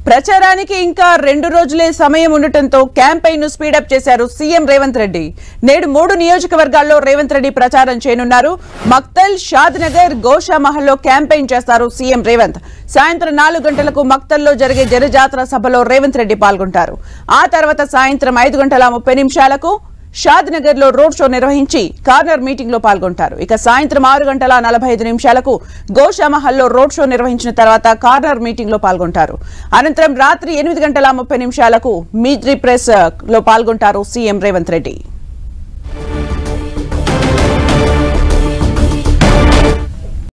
ప్రచారానికి ఇంకా రెండు రోజులే సమయం ఉండటంతో క్యాంపెయిన్ ను స్పీడప్ చేశారు సీఎం రేవంత్ రెడ్డి నేడు మూడు నియోజకవర్గాల్లో రేవంత్ రెడ్డి ప్రచారం చేయనున్నారు మక్తల్ షాద్ నగర్ గోషామహల్లో క్యాంపెయిన్ చేస్తారు సీఎం రేవంత్ సాయంత్రం నాలుగు గంటలకు మక్తల్లో జరిగే జనజాతర సభలో రేవంత్ రెడ్డి పాల్గొంటారు ఆ తర్వాత సాయంత్రం ఐదు గంటల ముప్పై నిమిషాలకు షాద్ నగర్ లో రోడ్ షో నిర్వహించి కార్నర్ మీటింగ్ లో పాల్గొంటారు ఇక సాయంత్రం ఆరు గంటల నలభై ఐదు నిమిషాలకు గోషామహల్లో రోడ్ షో నిర్వహించిన తర్వాత కార్నర్ మీటింగ్ లో పాల్గొంటారు అనంతరం రాత్రి ఎనిమిది గంటల ముప్పై నిమిషాలకు మీట్రీ ప్రెస్ లో పాల్గొంటారు సీఎం రేవంత్ రెడ్డి